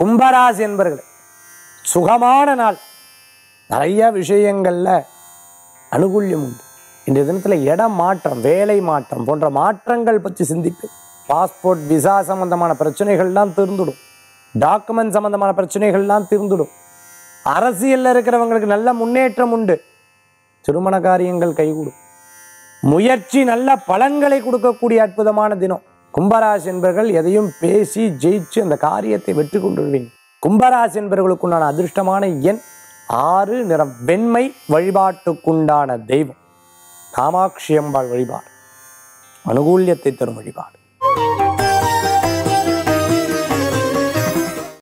கும்பராசி என்பர்களே சுகமான நாள் நிறைய விஷயங்கள்ல அனுகூல்யம் உண்டு இன்றைய தினத்தில் இடம் மாற்றம் வேலை மாற்றம் போன்ற மாற்றங்கள் பற்றி சிந்திப்பு பாஸ்போர்ட் விசா சம்பந்தமான பிரச்சனைகள்லாம் தீர்ந்துடும் டாக்குமெண்ட் சம்பந்தமான பிரச்சனைகள்லாம் தீர்ந்துடும் அரசியலில் இருக்கிறவங்களுக்கு நல்ல முன்னேற்றம் உண்டு திருமண காரியங்கள் கைகூடும் முயற்சி நல்ல பலன்களை கொடுக்கக்கூடிய அற்புதமான தினம் கும்பராசி என்பவர்கள் எதையும் பேசி ஜெயிச்சு அந்த காரியத்தை வெற்றி கொண்டு வருவீங்க கும்பராசி என்பவர்களுக்குண்டான அதிர்ஷ்டமான எண் ஆறு நிறம் வெண்மை வழிபாட்டுக்குண்டான தெய்வம் காமாட்சி அம்பாள் வழிபாடு அனுகூல்யத்தை தரும் வழிபாடு